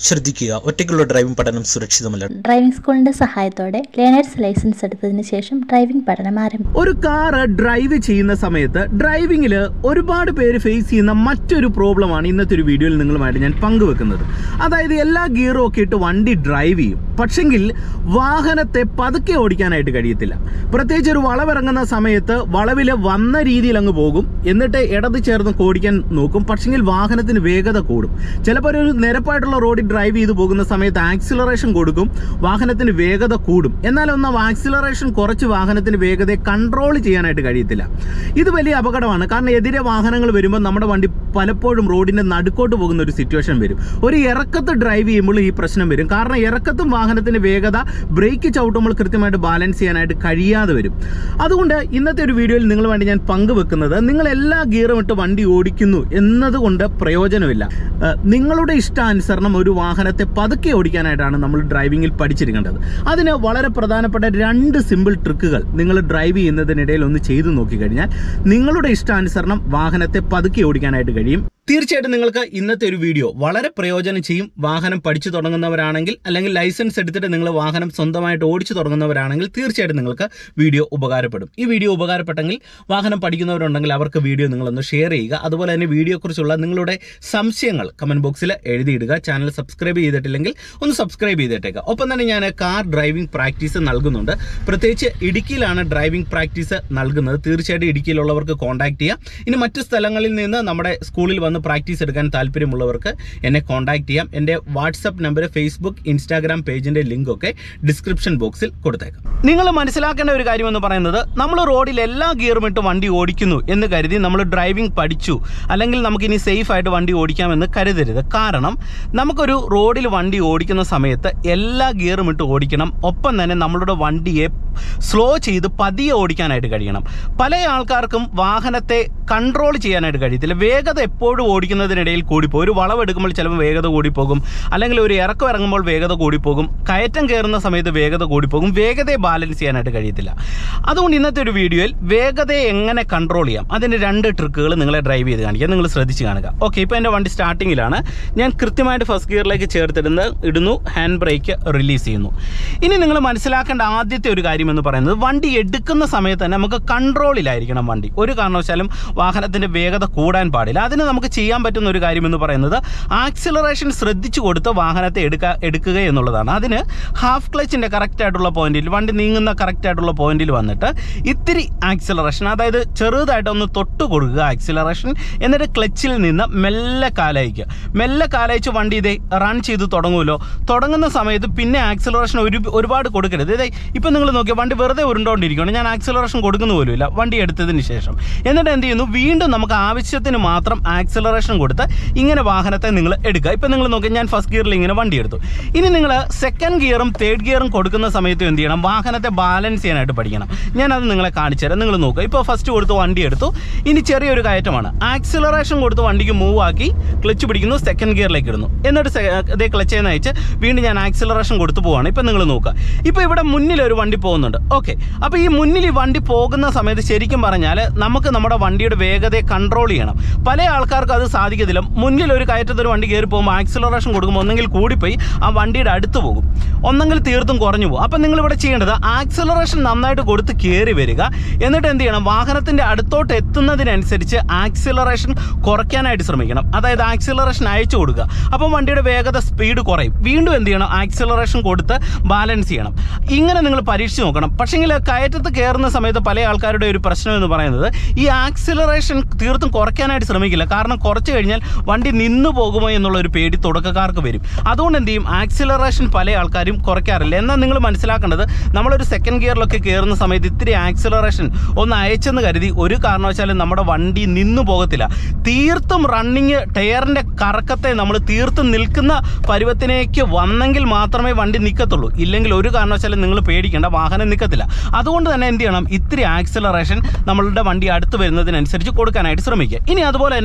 ശ്രദ്ധിക്കുക ഒറ്റയ്ക്കുള്ള ഡ്രൈവിംഗ് പഠനം സുരക്ഷിതമല്ല ഡ്രൈവിംഗ് സ്കൂളിന്റെ സഹായത്തോടെ ലേണേഴ്സ് ലൈസൻസ് എടുത്തതിന് ശേഷം ഡ്രൈവിംഗ് പഠനം ആരംഭിച്ചു ഒരു കാറ് ഡ്രൈവ് ചെയ്യുന്ന സമയത്ത് ഡ്രൈവിങ്ങിൽ ഒരുപാട് പേര് ഫേസ് ചെയ്യുന്ന മറ്റൊരു പ്രോബ്ലമാണ് ഇന്നത്തെ ഒരു വീഡിയോയിൽ നിങ്ങളുമായിട്ട് ഞാൻ പങ്കുവെക്കുന്നത് അതായത് എല്ലാ ഗിയറും ഒക്കെ ഇട്ട് വണ്ടി ഡ്രൈവ് ചെയ്യും പക്ഷെങ്കിൽ വാഹനത്തെ പതുക്കെ ഓടിക്കാനായിട്ട് കഴിയത്തില്ല പ്രത്യേകിച്ച് ഒരു വളവിറങ്ങുന്ന സമയത്ത് വളവിൽ വന്ന രീതിയിൽ അങ്ങ് പോകും എന്നിട്ട് ഇടത് ചേർന്ന് ഓടിക്കാൻ നോക്കും പക്ഷെങ്കിൽ വാഹനത്തിന് വേഗത കൂടും ചിലപ്പോൾ ഒരു നിരപ്പായിട്ടുള്ള റോഡിൽ ഡ്രൈവ് ചെയ്ത് പോകുന്ന സമയത്ത് ആക്സിലറേഷൻ കൊടുക്കും വാഹനത്തിന് വേഗത കൂടും എന്നാൽ ഒന്നാം ആക്സിലറേഷൻ കുറച്ച് വാഹനത്തിന് വേഗതയെ കൺട്രോൾ ചെയ്യാനായിട്ട് കഴിയത്തില്ല ഇത് വലിയ അപകടമാണ് കാരണം എതിരെ വാഹനങ്ങൾ വരുമ്പോൾ നമ്മുടെ വണ്ടി പലപ്പോഴും റോഡിന്റെ നടുക്കോട്ട് പോകുന്ന ഒരു സിറ്റുവേഷൻ വരും ഒരു ഇറക്കത്ത് ഡ്രൈവ് ചെയ്യുമ്പോൾ ഈ പ്രശ്നം വരും കാരണം ഇറക്കത്തും വാഹനത്തിന് വേഗത ബ്രേക്ക് ചവിട്ടുമ്പോൾ കൃത്യമായിട്ട് ബാലൻസ് ചെയ്യാനായിട്ട് കഴിയാതെ വരും അതുകൊണ്ട് ഇന്നത്തെ ഒരു വീഡിയോയിൽ നിങ്ങൾ വേണ്ടി ഞാൻ പങ്കുവെക്കുന്നത് നിങ്ങൾ എല്ലാ ഗിയറും ഇട്ട് വണ്ടി ഓടിക്കുന്നു എന്നതുകൊണ്ട് പ്രയോജനമില്ല ഏഹ് നിങ്ങളുടെ ഇഷ്ടാനുസരണം ഒരു വാഹനത്തെ പതുക്കെ ഓടിക്കാനായിട്ടാണ് നമ്മൾ ഡ്രൈവിംഗിൽ പഠിച്ചിരിക്കേണ്ടത് അതിന് വളരെ പ്രധാനപ്പെട്ട രണ്ട് സിമ്പിൾ ട്രിക്കുകൾ നിങ്ങൾ ഡ്രൈവ് ചെയ്യുന്നതിനിടയിൽ ഒന്ന് ചെയ്തു നോക്കിക്കഴിഞ്ഞാൽ നിങ്ങളുടെ ഇഷ്ടാനുസരണം വാഹനത്തെ പതുക്കെ ഓടിക്കാനായിട്ട് കഴിയും തീർച്ചയായിട്ടും നിങ്ങൾക്ക് ഇന്നത്തെ ഒരു വീഡിയോ വളരെ പ്രയോജനം ചെയ്യും വാഹനം പഠിച്ചു തുടങ്ങുന്നവരാണെങ്കിൽ അല്ലെങ്കിൽ ലൈസൻസ് എടുത്തിട്ട് നിങ്ങൾ വാഹനം സ്വന്തമായിട്ട് ഓടിച്ചു തുടങ്ങുന്നവരാണെങ്കിൽ തീർച്ചയായിട്ടും നിങ്ങൾക്ക് വീഡിയോ ഉപകാരപ്പെടും ഈ വീഡിയോ ഉപകാരപ്പെട്ടെങ്കിൽ വാഹനം പഠിക്കുന്നവരുണ്ടെങ്കിൽ അവർക്ക് വീഡിയോ നിങ്ങളൊന്ന് ഷെയർ ചെയ്യുക അതുപോലെ തന്നെ വീഡിയോയെക്കുറിച്ചുള്ള നിങ്ങളുടെ സംശയങ്ങൾ കമന്റ് ബോക്സിൽ എഴുതിയിടുക ചാനൽ സബ്സ്ക്രൈബ് ചെയ്തിട്ടില്ലെങ്കിൽ ഒന്ന് സബ്സ്ക്രൈബ് ചെയ്തിട്ടേക്കുക ഒപ്പം തന്നെ ഞാൻ കാർ ഡ്രൈവിംഗ് പ്രാക്ടീസ് നൽകുന്നുണ്ട് പ്രത്യേകിച്ച് ഇടുക്കിയിലാണ് ഡ്രൈവിംഗ് പ്രാക്ടീസ് നൽകുന്നത് തീർച്ചയായിട്ടും ഇടുക്കിയിലുള്ളവർക്ക് കോൺടാക്ട് ചെയ്യാം ഇനി മറ്റു സ്ഥലങ്ങളിൽ നിന്ന് നമ്മുടെ സ്കൂളിൽ വന്ന് പ്രാക്ടീസ് എടുക്കാൻ താല്പര്യമുള്ളവർക്ക് എന്നെ കോൺടാക്ട് ചെയ്യാം എൻ്റെ വാട്സപ്പ് നമ്പർ ഫേസ്ബുക്ക് ഇൻസ്റ്റാഗ്രാം പേജിൻ്റെ ലിങ്ക് ഒക്കെ ഡിസ്ക്രിപ്ഷൻ ബോക്സിൽ കൊടുത്തേക്കാം നിങ്ങൾ മനസ്സിലാക്കേണ്ട ഒരു കാര്യം എന്ന് പറയുന്നത് നമ്മൾ റോഡിൽ എല്ലാ ഗിയറും ഇട്ട് വണ്ടി ഓടിക്കുന്നു എന്ന് കരുതി നമ്മൾ ഡ്രൈവിംഗ് പഠിച്ചു അല്ലെങ്കിൽ നമുക്കിനി സേഫ് ആയിട്ട് വണ്ടി ഓടിക്കാമെന്ന് കരുതരുത് കാരണം നമുക്കൊരു റോഡിൽ വണ്ടി ഓടിക്കുന്ന സമയത്ത് എല്ലാ ഗിയറും ഇട്ട് ഓടിക്കണം ഒപ്പം തന്നെ നമ്മളുടെ വണ്ടിയെ സ്ലോ ചെയ്ത് പതിയെ ഓടിക്കാനായിട്ട് കഴിയണം പല ആൾക്കാർക്കും വാഹനത്തെ കൺട്രോൾ ചെയ്യാനായിട്ട് കഴിയത്തില്ല വേഗത എപ്പോഴും ഓടിക്കുന്നതിനിടയിൽ കൂടിപ്പോകും ഒരു വളവെടുക്കുമ്പോൾ ചിലപ്പോൾ വേഗത കൂടിപ്പോകും അല്ലെങ്കിൽ ഒരു ഇറക്കം ഇറങ്ങുമ്പോൾ വേഗത കൂടിപ്പോകും കയറ്റം കയറുന്ന സമയത്ത് വേഗത കൂടിപ്പോകും വേഗതയെ ബാലൻസ് ചെയ്യാനായിട്ട് കഴിയത്തില്ല അതുകൊണ്ട് ഇന്നത്തെ ഒരു വീഡിയോയിൽ വേഗതയെ എങ്ങനെ കൺട്രോൾ ചെയ്യാം അതിൻ്റെ രണ്ട് ട്രിക്കുകൾ നിങ്ങളെ ഡ്രൈവ് ചെയ്ത് കാണിക്കുക നിങ്ങൾ ശ്രദ്ധിച്ച് കാണുക ഓക്കെ ഇപ്പോൾ എൻ്റെ വണ്ടി സ്റ്റാർട്ടിങ്ങിലാണ് ഞാൻ കൃത്യമായിട്ട് ഫസ്റ്റ് ഗിയറിലേക്ക് ചേർത്തിടുന്നത് ഇടുന്നു ഹാൻഡ് ബ്രേക്ക് റിലീസ് ചെയ്യുന്നു ഇനി നിങ്ങൾ മനസ്സിലാക്കേണ്ട ആദ്യത്തെ ഒരു കാര്യം എന്ന് പറയുന്നത് വണ്ടി എടുക്കുന്ന സമയത്ത് തന്നെ നമുക്ക് കൺട്രോളിലായിരിക്കണം വണ്ടി ഒരു കാരണവശാലും വാഹനത്തിൻ്റെ വേഗത കൂടാൻ പാടില്ല അതിന് നമുക്ക് ചെയ്യാൻ പറ്റുന്ന ഒരു കാര്യം എന്ന് പറയുന്നത് ആക്സിലറേഷൻ ശ്രദ്ധിച്ചു കൊടുത്ത് വാഹനത്തെ എടുക്കുക എടുക്കുക എന്നുള്ളതാണ് അതിന് ഹാഫ് ക്ലച്ചിൻ്റെ കറക്റ്റ് ആയിട്ടുള്ള പോയിന്റിൽ വണ്ടി നീങ്ങുന്ന കറക്റ്റ് ആയിട്ടുള്ള പോയിന്റിൽ വന്നിട്ട് ഇത്തിരി ആക്സിലറേഷൻ അതായത് ചെറുതായിട്ടൊന്ന് തൊട്ട് കൊടുക്കുക ആക്സിലറേഷൻ എന്നിട്ട് ക്ലച്ചിൽ നിന്ന് മെല്ലെ കാലയക്കുക മെല്ലെ കാലയച്ച് വണ്ടി ഇതേ റൺ ചെയ്ത് തുടങ്ങുമല്ലോ തുടങ്ങുന്ന സമയത്ത് പിന്നെ ആക്സിലറേഷൻ ഒരു ഒരുപാട് കൊടുക്കരുത് ഇതേ ഇപ്പം നിങ്ങൾ നോക്കിയാൽ വണ്ടി വെറുതെ ഉരുണ്ടോണ്ടിരിക്കുകയാണ് ഞാൻ ആക്സിലറേഷൻ കൊടുക്കുന്ന പോലുമില്ല വണ്ടി എടുത്തതിന് ശേഷം എന്നിട്ട് എന്ത് ചെയ്യുന്നു വീണ്ടും നമുക്ക് ആവശ്യത്തിന് മാത്രം ആക്സിലറേഷൻ കൊടുത്ത് ഇങ്ങനെ വാഹനത്തെ നിങ്ങൾ എടുക്കുക ഇപ്പം നിങ്ങൾ നോക്കിയാൽ ഞാൻ ഫസ്റ്റ് ഗിയറിൽ ഇങ്ങനെ വണ്ടി എടുത്തു ഇനി നിങ്ങൾ സെക്കൻഡ് ഗിയറും തേർഡ് ഗിയറും കൊടുക്കുന്ന സമയത്ത് എന്ത് ചെയ്യണം വാഹനത്തെ ബാലൻസ് ചെയ്യാനായിട്ട് പഠിക്കണം ഞാനത് നിങ്ങളെ കാണിച്ചു തരാം നിങ്ങൾ നോക്കുക ഇപ്പോൾ ഫസ്റ്റ് കൊടുത്ത് വണ്ടി എടുത്തു ഇനി ചെറിയൊരു കയറ്റമാണ് ആക്സിലറേഷൻ കൊടുത്ത് വണ്ടിക്ക് മൂവ് ആക്കി ക്ലച്ച് പിടിക്കുന്നു സെക്കൻഡ് ഗിയറിലേക്ക് ഇടുന്നു എന്നിട്ട് സെ- ഇതേ ക്ലച്ച് നയിച്ച് വീണ്ടും ഞാൻ ആക്സിലറേഷൻ കൊടുത്തു പോവാണ് ഇപ്പം നിങ്ങൾ നോക്കുക ഇപ്പോൾ ഇവിടെ മുന്നിൽ ഒരു വണ്ടി പോകുന്നുണ്ട് ഓക്കെ അപ്പോൾ ഈ മുന്നിൽ ഈ വണ്ടി പോകുന്ന സമയത്ത് ശരിക്കും പറഞ്ഞാൽ നമുക്ക് നമ്മുടെ വണ്ടിയുടെ വേഗതയെ കൺട്രോൾ ചെയ്യണം പല ആൾക്കാർക്കും അത് സാധിക്കത്തില്ല മുന്നിൽ ഒരു കയറ്റത്തൊരു വണ്ടി കയറി പോകുമ്പോൾ ആക്സിലറേഷൻ കൊടുക്കുമ്പോൾ ഒന്നെങ്കിൽ കൂടിപ്പോയി ആ വണ്ടിയുടെ അടുത്ത് പോകും ഒന്നെങ്കിൽ തീർത്തും കുറഞ്ഞു പോകും അപ്പം നിങ്ങൾ ഇവിടെ ചെയ്യേണ്ടത് ആക്സിലറേഷൻ നന്നായിട്ട് കൊടുത്ത് കയറി വരിക എന്നിട്ട് എന്ത് ചെയ്യണം വാഹനത്തിൻ്റെ അടുത്തോട്ട് എത്തുന്നതിനനുസരിച്ച് ആക്സിലറേഷൻ കുറയ്ക്കാനായിട്ട് ശ്രമിക്കണം അതായത് ആക്സിലറേഷൻ അയച്ചു കൊടുക്കുക അപ്പം വണ്ടിയുടെ വേഗത സ്പീഡ് കുറയും വീണ്ടും എന്ത് ചെയ്യണം ആക്സിലറേഷൻ കൊടുത്ത് ബാലൻസ് ചെയ്യണം ഇങ്ങനെ നിങ്ങൾ പരീക്ഷിച്ച് നോക്കണം പക്ഷേങ്കിൽ കയറ്റത്ത് കയറുന്ന സമയത്ത് പല ആൾക്കാരുടെ ഒരു പ്രശ്നം എന്ന് പറയുന്നത് ഈ ആക്സിലറേഷൻ തീർത്തും കുറയ്ക്കാനായിട്ട് ശ്രമിക്കില്ല കാരണം കുറച്ച് കഴിഞ്ഞാൽ വണ്ടി നിന്നു പോകുമോ എന്നുള്ള ഒരു പേടി തുടക്കക്കാർക്ക് വരും അതുകൊണ്ട് എന്ത് ചെയ്യും ആക്സിലറേഷൻ പല ആൾക്കാരും കുറയ്ക്കാറില്ല എന്നാൽ നിങ്ങൾ മനസ്സിലാക്കേണ്ടത് നമ്മളൊരു സെക്കൻഡ് ഗിയറിലൊക്കെ കയറുന്ന സമയത്ത് ഇത്തിരി ആക്സിലറേഷൻ ഒന്ന് അയച്ചെന്ന് കരുതി ഒരു കാരണവശാലും നമ്മുടെ വണ്ടി നിന്നു പോകത്തില്ല തീർത്തും റണ്ണിങ് ടയറിൻ്റെ കറക്കത്തെ നമ്മൾ തീർത്തും നിൽക്കുന്ന പരുവത്തിലേക്ക് വന്നെങ്കിൽ മാത്രമേ വണ്ടി നിൽക്കത്തുള്ളൂ ഇല്ലെങ്കിൽ ഒരു കാരണവശാലും നിങ്ങൾ പേടിക്കേണ്ട വാഹനം നിൽക്കത്തില്ല അതുകൊണ്ട് തന്നെ എന്ത് ചെയ്യണം ഇത്തിരി ആക്സിലറേഷൻ നമ്മളുടെ വണ്ടി അടുത്ത് വരുന്നതിനനുസരിച്ച് കൊടുക്കാനായിട്ട് ശ്രമിക്കുക ഇനി അതുപോലെ തന്നെ ബ്രേക്ക്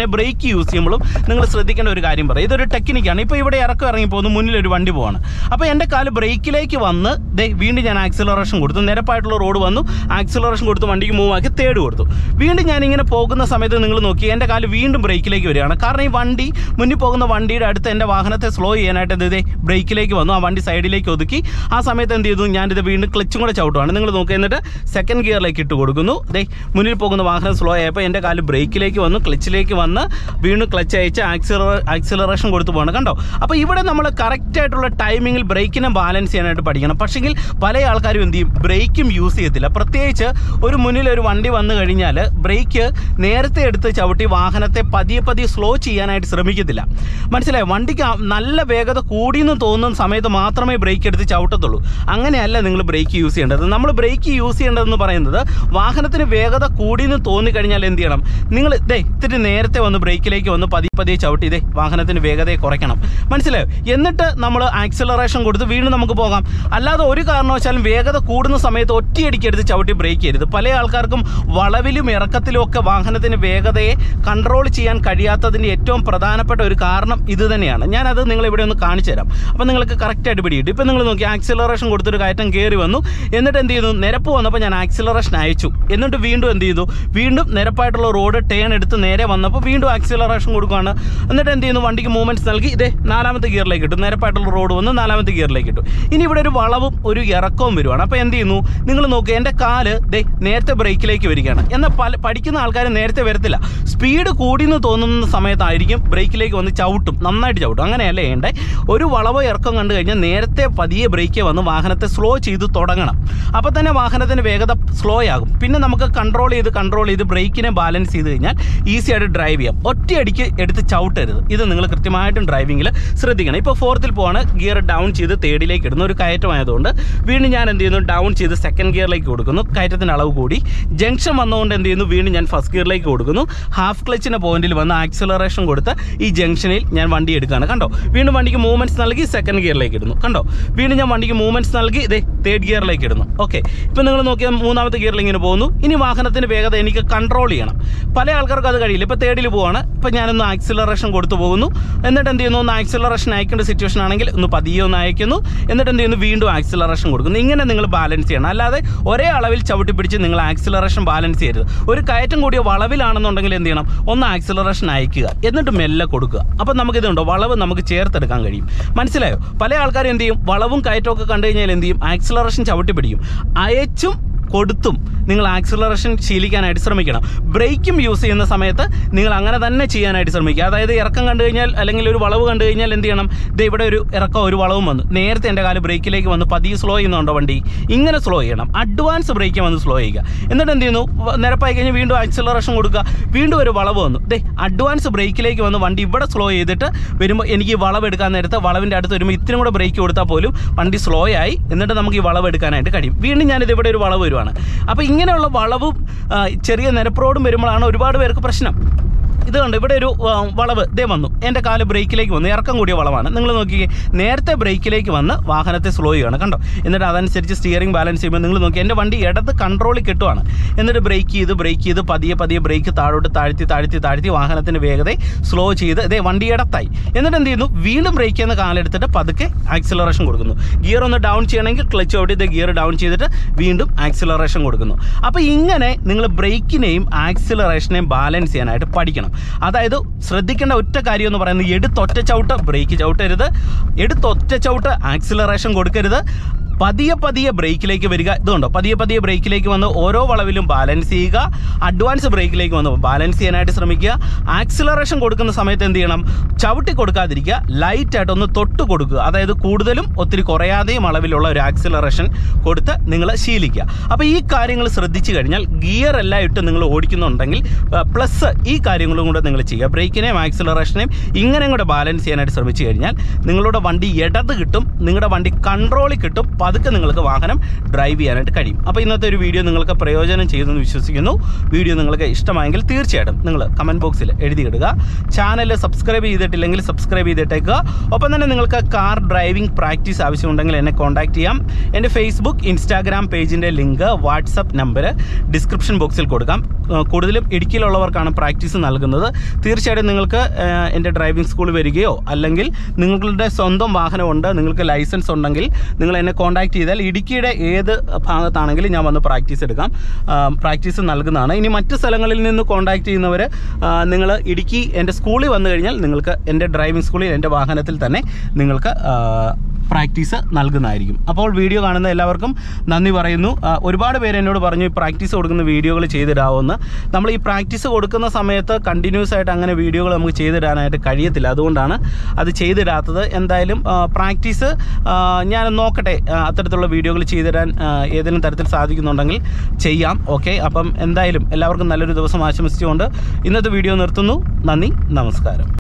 യൂസ് ചെയ്യുമ്പോഴും നിങ്ങൾ ശ്രദ്ധിക്കേണ്ട ഒരു കാര്യം പറയാം ഇതൊരു ടെക്നിക്കാണ് ഇപ്പോൾ ഇവിടെ ഇറക്കം ഇറങ്ങി പോകുന്നു മുന്നിൽ ഒരു വണ്ടി പോവാണ് അപ്പോൾ എൻ്റെ കാല് ബ്രേക്കിലേക്ക് വന്ന് ദേ വീണ്ടും ഞാൻ ആക്സിലറേഷൻ കൊടുത്തു നിരപ്പായിട്ടുള്ള റോഡ് വന്നു ആക്സിലറേഷൻ കൊടുത്ത് വണ്ടിക്ക് മൂവ് ആക്കി തേർഡ് കൊടുത്തു വീണ്ടും ഞാൻ ഇങ്ങനെ പോകുന്ന സമയത്ത് നിങ്ങൾ നോക്കി എൻ്റെ കാല് വീണ്ടും ബ്രേക്കിലേക്ക് വരികയാണ് കാരണം ഈ വണ്ടി മുന്നിൽ പോകുന്ന വണ്ടിയുടെ അടുത്ത് എൻ്റെ വാഹനത്തെ സ്ലോ ചെയ്യാനായിട്ട് എന്ത് ചെയ്തേ ബ്രേക്കിലേക്ക് വന്നു ആ വണ്ടി സൈഡിലേക്ക് ഒതുക്കി ആ സമയത്ത് എന്ത് ചെയ്തു ഞാനിത് വീണ്ടും ക്ലച്ചും കൂടെ ചവിട്ടുവാണ് നിങ്ങൾ നോക്കുക എന്നിട്ട് സെക്കൻഡ് ഗിയറിലേക്ക് ഇട്ട് കൊടുക്കുന്നു ദേ മുന്നിൽ പോകുന്ന വാഹനം സ്ലോ ആയപ്പോൾ എൻ്റെ കാല് ബ്രേക്കിലേക്ക് വന്നു ക്ലച്ചിലേക്ക് വന്ന് വീണ്ടും ക്ലച്ച് അയച്ച് ആക്സിലറ ആക്സിലറേഷൻ കൊടുത്തു പോകണം കണ്ടോ അപ്പോൾ ഇവിടെ നമ്മൾ കറക്റ്റ് ആയിട്ടുള്ള ടൈമിങ്ങിൽ ബ്രേക്കിനെ ബാലൻസ് ചെയ്യാനായിട്ട് പഠിക്കണം പക്ഷെങ്കിൽ പല ആൾക്കാരും എന്ത് ചെയ്യും ബ്രേക്കും യൂസ് ചെയ്യത്തില്ല പ്രത്യേകിച്ച് ഒരു മുന്നിൽ ഒരു വണ്ടി വന്നു കഴിഞ്ഞാൽ ബ്രേക്ക് നേരത്തെ എടുത്ത് ചവിട്ടി വാഹനത്തെ പതിയെ പതിയെ സ്ലോ ചെയ്യാനായിട്ട് ശ്രമിക്കത്തില്ല മനസ്സിലായോ വണ്ടിക്ക് ആ നല്ല വേഗത കൂടിയെന്ന് തോന്നുന്ന സമയത്ത് മാത്രമേ ബ്രേക്ക് എടുത്ത് ചവിട്ടത്തുള്ളൂ അങ്ങനെയല്ല നിങ്ങൾ ബ്രേക്ക് യൂസ് ചെയ്യേണ്ടത് നമ്മൾ ബ്രേക്ക് യൂസ് ചെയ്യേണ്ടതെന്ന് പറയുന്നത് വാഹനത്തിന് വേഗത കൂടിയെന്ന് തോന്നിക്കഴിഞ്ഞാൽ എന്ത് ചെയ്യണം നിങ്ങൾ ഇതേ ഇത്തിരി നേരത്തെ വന്ന് ബ്രേക്കിലേക്ക് വന്ന് പതിയെ പതിയെ ചവിട്ടി ഇതേ വാഹനത്തിന് വേഗതയെ കുറയ്ക്കണം മനസ്സിലായോ എന്നിട്ട് നമ്മൾ ആക്സിലറേഷൻ കൊടുത്ത് വീണ്ടും നമുക്ക് പോകാം അല്ലാതെ ഒരു കാരണവശാലും വേഗത കൂടുന്ന സമയത്ത് ഒറ്റയടിക്ക് എടുത്ത് ചവിട്ടി ബ്രേക്ക് ചെയ്യരുത് പല ആൾക്കാർക്കും വളവിലും ഇറക്കത്തിലും ഒക്കെ വാഹനത്തിന് വേഗതയെ കൺട്രോൾ ചെയ്യാൻ കഴിയാത്തതിൻ്റെ ഏറ്റവും പ്രധാനപ്പെട്ട ഒരു കാരണം ഇത് തന്നെയാണ് ഞാനത് നിങ്ങൾ ഇവിടെ ഒന്ന് കാണിച്ചു തരാം അപ്പോൾ നിങ്ങൾക്ക് കറക്റ്റായിട്ട് പിടികിട്ടും ഇപ്പം നിങ്ങൾ നോക്കി ആക്സിലറേഷൻ കൊടുത്തൊരു കയറ്റം കയറി വന്നു എന്നിട്ട് എന്ത് ചെയ്തു നിരപ്പ് വന്നപ്പോൾ ഞാൻ ആക്സിലറേഷൻ അയച്ചു എന്നിട്ട് വീണ്ടും എന്ത് ചെയ്തു വീണ്ടും നിരപ്പായിട്ടുള്ള റോഡ് ടേൺ എടുത്ത് നേരെ വന്നപ്പോൾ വീണ്ടും ആക്സിലറേഷൻ കൊടുക്കുകയാണ് എന്നിട്ട് എന്ത് ചെയ്യുന്നു വണ്ടിക്ക് മൂവ്മെൻറ്റ്സ് നൽകി ഇതേ നാലാമത്തെ ഗിയറിലേക്ക് ഇട്ടു നിരപ്പായിട്ടുള്ള റോഡ് വന്ന് നാലാമത്തെ ഗിയറിലേക്ക് ഇട്ടു ഇനി ഇവിടെ ഒരു വളവും ഒരു ഇറക്കവും വരുവാണ് അപ്പോൾ എന്ത് ചെയ്യുന്നു നിങ്ങൾ നോക്കുക എൻ്റെ കാല് ദേ നേരത്തെ ബ്രേക്കിലേക്ക് വരികയാണ് എന്നാൽ പല പഠിക്കുന്ന ആൾക്കാർ നേരത്തെ വരത്തില്ല സ്പീഡ് കൂടിയെന്ന് തോന്നുന്ന സമയത്തായിരിക്കും ബ്രേക്കിലേക്ക് വന്ന് ചവിട്ടും നന്നായിട്ട് ചവിട്ടും അങ്ങനെയല്ല ചെയ്യേണ്ടേ ഒരു വളവോ ഇറക്കം കണ്ടു കഴിഞ്ഞാൽ നേരത്തെ പതിയെ ബ്രേക്ക് വന്ന് വാഹനത്തെ സ്ലോ ചെയ്ത് തുടങ്ങണം അപ്പോൾ തന്നെ വാഹനത്തിൻ്റെ വേഗത സ്ലോ ആകും പിന്നെ നമുക്ക് കൺട്രോൾ ചെയ്ത് കൺട്രോൾ ചെയ്ത് ബ്രേക്കിനെ ബാലൻസ് ചെയ്ത് കഴിഞ്ഞാൽ ഈസി ആയിട്ട് ഡ്രൈവ് ചെയ്യാം ഒറ്റയടിക്ക് എടുത്ത് ചവിട്ടരുത് ഇത് നിങ്ങൾ കൃത്യമായിട്ടും ഡ്രൈവിങ്ങിൽ ശ്രദ്ധിക്കണം ഇപ്പോൾ ഫോർത്തിൽ പോവാണ് ഗിയർ ഡൗൺ ചെയ്ത് തേർഡിലേക്ക് ഇടുന്നു ഒരു കയറ്റമായതുകൊണ്ട് വീണ്ടും ഞാൻ എന്ത് ചെയ്യുന്നു ഡൗൺ ചെയ്ത് സെക്കൻഡ് ഗിയറിലേക്ക് കൊടുക്കുന്നു കയറ്റത്തിൻ്റെ അളവ് കൂടി ജംഗ്ഷൻ വന്നുകൊണ്ട് എന്ത് ചെയ്യുന്നു വീണ്ടും ഞാൻ ഫസ്റ്റ് ഗിയറിലേക്ക് കൊടുക്കുന്നു ഹാഫ് ക്ലച്ചിൻ്റെ പോയിന്റിൽ വന്ന് ആക്സിലറേഷൻ കൊടുത്ത് ഈ ജംഗ്ഷനിൽ ഞാൻ വണ്ടി എടുക്കുകയാണ് കണ്ടോ വീണ്ടും വണ്ടിക്ക് മൂവ്മെൻറ്റ്സ് നൽകി സെക്കൻഡ് ഗിയറിലേക്ക് ഇടുന്നു കണ്ടോ വീണ്ടും ഞാൻ വണ്ടിക്ക് മൂവ്മെൻറ്റ്സ് നൽകി ഇതേ തേർഡ് ഗിയറിലേക്ക് ഇടുന്നു ഓക്കെ ഇപ്പം നിങ്ങൾ നോക്കിയാൽ മൂന്നാമത്തെ ഗിയറിൽ ഇങ്ങനെ പോകുന്നു ഇനി വാഹനത്തിൻ്റെ വേഗത എനിക്ക് കൺട്രോൾ ചെയ്യണം പല ആൾക്കാർക്കും അത് കഴിയില്ല ഇപ്പോൾ തേർഡിൽ പോവാണ് ഇപ്പം ഞാനൊന്ന് ആക്സിലറേഷൻ കൊടുത്തു പോകുന്നു എന്നിട്ട് എന്ത് ചെയ്യുന്നു ഒന്ന് ആക്സിലറേഷൻ അയക്കേണ്ട സിറ്റുവേഷൻ ആണെങ്കിൽ ഒന്ന് പതിയെ ഒന്ന് അയക്കുന്നു എന്നിട്ട് എന്ത് ചെയ്യുന്നു വീണ്ടും ആക്സിലറേഷൻ കൊടുക്കുന്നു ഇങ്ങനെ നിങ്ങൾ ബാലൻസ് ചെയ്യണം അല്ലാതെ ഒരേ അളവിൽ ചവിട്ടി പിടിച്ച് നിങ്ങൾ ആക്സിലറേഷൻ ബാലൻസ് ചെയ്യരുത് ഒരു കയറ്റം കൂടിയ വളവിലാണെന്നുണ്ടെങ്കിൽ എന്ത് ചെയ്യണം ഒന്ന് ആക്സിലറേഷൻ അയക്കുക എന്നിട്ട് മെല്ലെ കൊടുക്കുക അപ്പം നമുക്കിതുണ്ടോ വളവ് നമുക്ക് ചേർത്തെടുക്കാൻ കഴിയും മനസ്സിലായോ പല ആൾക്കാർ എന്ത് ചെയ്യും വളവും കയറ്റവും ഒക്കെ കണ്ടു കഴിഞ്ഞാൽ എന്ത് ചെയ്യും ആക്സിലറേഷൻ ചവിട്ടി പിടിക്കും അയച്ചും കൊടുത്തും നിങ്ങൾ ആക്സിലറേഷൻ ശീലിക്കാനായിട്ട് ശ്രമിക്കണം ബ്രേക്കും യൂസ് ചെയ്യുന്ന സമയത്ത് നിങ്ങൾ അങ്ങനെ തന്നെ ചെയ്യാനായിട്ട് ശ്രമിക്കുക അതായത് ഇറക്കം കണ്ടു കഴിഞ്ഞാൽ അല്ലെങ്കിൽ ഒരു വളവ് കണ്ടു കഴിഞ്ഞാൽ എന്ത് ചെയ്യണം ഇത് ഇവിടെ ഒരു ഇറക്കം ഒരു വളവും വന്നു നേരത്തെ എൻ്റെ കാല് ബ്രേക്കിലേക്ക് വന്ന് പതിയെ സ്ലോ ചെയ്യുന്നുണ്ടോ വണ്ടി ഇങ്ങനെ സ്ലോ ചെയ്യണം അഡ്വാൻസ് ബ്രേക്ക് വന്ന് സ്ലോ ചെയ്യുക എന്നിട്ട് എന്ത് ചെയ്യുന്നു വ- നിരപ്പായി കഴിഞ്ഞ് വീണ്ടും ആക്സിലറേഷൻ കൊടുക്കുക വീണ്ടും ഒരു വളവ് വന്നു ദേ അഡ്വാൻസ് ബ്രേക്കിലേക്ക് വന്ന് വണ്ടി ഇവിടെ സ്ലോ ചെയ്തിട്ട് വരുമ്പോൾ എനിക്ക് ഈ വളവ് എടുക്കാൻ നേരത്ത് വളവിൻ്റെ അടുത്ത് വരുമ്പോൾ ഇത്തിരി കൂടെ ബ്രേക്ക് കൊടുത്താൽ പോലും വണ്ടി സ്ലോ ആയി എന്നിട്ട് നമുക്ക് ഈ വളവ് എടുക്കാനായിട്ട് കഴിയും വീണ്ടും ഞാനിത് ഇവിടെ ഒരു വളവ് വരുവാണ് അപ്പോൾ ഇങ്ങനെയുള്ള വളവും ആ, ചെറിയ നിരപ്പ് റോഡും വരുമ്പോഴാണ് ഒരുപാട് പേർക്ക് പ്രശ്നം ഇത് കണ്ട് ഇവിടെ ഒരു ആ, വളവ് ഇതേ വന്നു എൻ്റെ കാല് ബ്രേക്കിലേക്ക് വന്നു ഇറക്കം കൂടിയ വളവാണ് നിങ്ങൾ നോക്കിയേ നേരത്തെ ബ്രേക്കിലേക്ക് വന്ന് വാഹനത്തെ സ്ലോ ചെയ്യുകയാണ് കണ്ടോ എന്നിട്ട് അതനുസരിച്ച് സ്റ്റിയറിംഗ് ബാലൻസ് ചെയ്യുമ്പോൾ നിങ്ങൾ നോക്കി എൻ്റെ വണ്ടി ഇടത്ത് കൺട്രോളിൽ കിട്ടുവാണ് എന്നിട്ട് ബ്രേക്ക് ചെയ്ത് ബ്രേക്ക് ചെയ്ത് പതിയെ പതിയെ ബ്രേക്ക് താഴോട്ട് താഴ്ത്തി താഴ്ത്തി താഴ്ത്തി വാഹനത്തിൻ്റെ വേഗത സ്ലോ ചെയ്ത് ഇതേ വണ്ടി ഇടത്തായി എന്നിട്ട് എന്ത് ചെയ്യുന്നു വീണ്ടും ബ്രേക്ക് ചെയ്യുന്ന കാലെടുത്തിട്ട് പതുക്കെ ആക്സിലറേഷൻ കൊടുക്കുന്നു ഗിയർ ഒന്ന് ഡൗൺ ചെയ്യണമെങ്കിൽ ക്ലച്ച് ഔട്ട് ചെയ്ത് ഗിയർ ഡൗൺ ചെയ്തിട്ട് വീണ്ടും ആക്സിലറേഷൻ കൊടുക്കുന്നു അപ്പോൾ ഇങ്ങനെ നിങ്ങൾ ബ്രേക്കിനെയും ആക്സിലറേഷനെയും ബാലൻസ് ചെയ്യാനായിട്ട് പഠിക്കണം അതായത് ശ്രദ്ധിക്കേണ്ട ഒറ്റ കാര്യം എന്ന് പറയുന്നത് എടുത്തൊറ്റ ചവിട്ട് ബ്രേക്ക് ചവിട്ടരുത് എടുത്തൊറ്റ ചവിട്ട് ആക്സിലറേഷൻ കൊടുക്കരുത് പതിയെ പതിയെ ബ്രേക്കിലേക്ക് വരിക ഇതുണ്ടോ പതിയെ പതിയെ ബ്രേക്കിലേക്ക് വന്ന് ഓരോ വളവിലും ബാലൻസ് ചെയ്യുക അഡ്വാൻസ് ബ്രേക്കിലേക്ക് വന്ന് ബാലൻസ് ചെയ്യാനായിട്ട് ശ്രമിക്കുക ആക്സിലറേഷൻ കൊടുക്കുന്ന സമയത്ത് എന്ത് ചെയ്യണം ചവിട്ടി കൊടുക്കാതിരിക്കുക ലൈറ്റായിട്ട് ഒന്ന് തൊട്ട് കൊടുക്കുക അതായത് കൂടുതലും ഒത്തിരി കുറയാതെയും അളവിലുള്ള ഒരു ആക്സിലറേഷൻ കൊടുത്ത് നിങ്ങൾ ശീലിക്കുക അപ്പോൾ ഈ കാര്യങ്ങൾ ശ്രദ്ധിച്ചു കഴിഞ്ഞാൽ ഗിയർ എല്ലാം ഇട്ട് നിങ്ങൾ ഓടിക്കുന്നുണ്ടെങ്കിൽ പ്ലസ് ഈ കാര്യങ്ങളും കൂടെ നിങ്ങൾ ചെയ്യുക ബ്രേക്കിനെയും ആക്സിലറേഷനെയും ഇങ്ങനെ കൂടെ ബാലൻസ് ചെയ്യാനായിട്ട് ശ്രമിച്ചു കഴിഞ്ഞാൽ നിങ്ങളുടെ വണ്ടി ഇടത് കിട്ടും നിങ്ങളുടെ വണ്ടി കൺട്രോളിൽ കിട്ടും പതുക്കെ നിങ്ങൾക്ക് വാഹനം ഡ്രൈവ് ചെയ്യാനായിട്ട് കഴിയും അപ്പോൾ ഇന്നത്തെ ഒരു വീഡിയോ നിങ്ങൾക്ക് പ്രയോജനം ചെയ്തെന്ന് വിശ്വസിക്കുന്നു വീഡിയോ നിങ്ങൾക്ക് ഇഷ്ടമായെങ്കിൽ തീർച്ചയായിട്ടും നിങ്ങൾ കമൻറ്റ് ബോക്സിൽ എഴുതിയിടുക ചാനൽ സബ്സ്ക്രൈബ് ചെയ്തിട്ടില്ലെങ്കിൽ സബ്സ്ക്രൈബ് ചെയ്തിട്ടേക്കുക ഒപ്പം തന്നെ നിങ്ങൾക്ക് കാർ ഡ്രൈവിംഗ് പ്രാക്ടീസ് ആവശ്യമുണ്ടെങ്കിൽ എന്നെ കോൺടാക്ട് ചെയ്യാം എൻ്റെ ഫേസ്ബുക്ക് ഇൻസ്റ്റാഗ്രാം പേജിൻ്റെ ലിങ്ക് വാട്സപ്പ് നമ്പർ ഡിസ്ക്രിപ്ഷൻ ബോക്സിൽ കൊടുക്കാം ഏഹ് കൂടുതലും ഇടുക്കിയിലുള്ളവർക്കാണ് പ്രാക്ടീസ് നൽകുന്നത് തീർച്ചയായിട്ടും നിങ്ങൾക്ക് ഏഹ് എൻ്റെ ഡ്രൈവിംഗ് സ്കൂൾ വരികയോ അല്ലെങ്കിൽ നിങ്ങളുടെ സ്വന്തം വാഹനമുണ്ട് നിങ്ങൾക്ക് ലൈസൻസ് ഉണ്ടെങ്കിൽ നിങ്ങൾ എന്നെ കോൺടാക്ട് ചെയ്താൽ ഇടുക്കിയുടെ ഏത് ഭാഗത്താണെങ്കിലും ഞാൻ വന്ന് പ്രാക്ടീസ് എടുക്കാം പ്രാക്ടീസ് നൽകുന്നതാണ് ഇനി മറ്റ് സ്ഥലങ്ങളിൽ നിന്ന് കോൺടാക്ട് ചെയ്യുന്നവർ നിങ്ങൾ ഇടുക്കി എൻ്റെ സ്കൂളിൽ വന്നു കഴിഞ്ഞാൽ നിങ്ങൾക്ക് എൻ്റെ ഡ്രൈവിംഗ് സ്കൂളിൽ എൻ്റെ വാഹനത്തിൽ തന്നെ നിങ്ങൾക്ക് ആ, പ്രാക്ടീസ് നൽകുന്നതായിരിക്കും അപ്പോൾ വീഡിയോ കാണുന്ന എല്ലാവർക്കും നന്ദി പറയുന്നു ആ, ഒരുപാട് പേര് എന്നോട് പറഞ്ഞു ഈ പ്രാക്ടീസ് കൊടുക്കുന്ന വീഡിയോകൾ ചെയ്തിടാവുമെന്ന് നമ്മൾ ഈ പ്രാക്ടീസ് കൊടുക്കുന്ന സമയത്ത് കണ്ടിന്യൂസ് ആയിട്ട് അങ്ങനെ വീഡിയോകൾ നമുക്ക് ചെയ്തിടാനായിട്ട് കഴിയത്തില്ല അതുകൊണ്ടാണ് അത് ചെയ്തിടാത്തത് എന്തായാലും ആ, പ്രാക്ടീസ് ആ, ഞാൻ നോക്കട്ടെ ആ, അത്തരത്തിലുള്ള വീഡിയോകൾ ചെയ്തിടാൻ ആ, ഏതെങ്കിലും തരത്തിൽ സാധിക്കുന്നുണ്ടെങ്കിൽ ചെയ്യാം ഓക്കെ അപ്പം എന്തായാലും എല്ലാവർക്കും നല്ലൊരു ദിവസം ആശംസിച്ചുകൊണ്ട് ഇന്നത്തെ വീഡിയോ നിർത്തുന്നു നന്ദി നമസ്കാരം